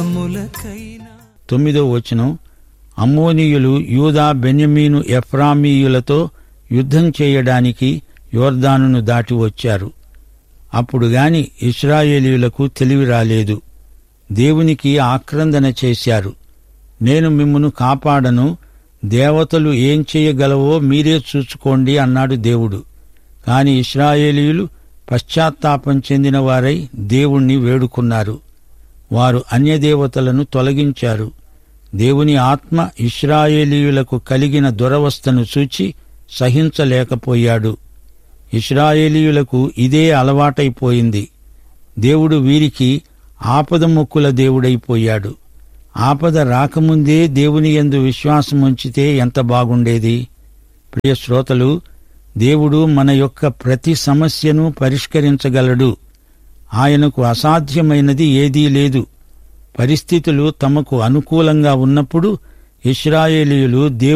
ములకైనా తొమ్మిదో వచనం అమ్మోనీయులు యూదా బెన్యమీను ఎఫ్రామీయులతో యుద్ధం చేయడానికి యోర్దానును దాటి వచ్చారు అప్పుడు గాని ఇస్రాయేలీయులకు తెలివి రాలేదు దేవునికి ఆక్రందన చేశారు నేను మిమ్మును కాపాడను దేవతలు ఏం చేయగలవో మీరే చూసుకోండి అన్నాడు దేవుడు కాని ఇస్రాయేలీయులు పశ్చాత్తాపం చెందిన వారై దేవుణ్ణి వేడుకున్నారు వారు అన్యదేవతలను తొలగించారు దేవుని ఆత్మ ఇస్రాయేలీయులకు కలిగిన దురవస్థను చూచి సహించలేకపోయాడు ఇస్రాయేలీయులకు ఇదే అలవాటైపోయింది దేవుడు వీరికి ఆపద మొక్కుల దేవుడైపోయాడు ఆపద రాకముందే దేవుని యందు విశ్వాసం ఉంచితే ఎంత బాగుండేది ప్రియ శ్రోతలు దేవుడు మన యొక్క ప్రతి సమస్యను పరిష్కరించగలడు ఆయనకు అసాధ్యమైనది ఏదీ లేదు పరిస్థితులు తమకు అనుకూలంగా ఉన్నప్పుడు ఇస్రాయేలీయులు దేవుని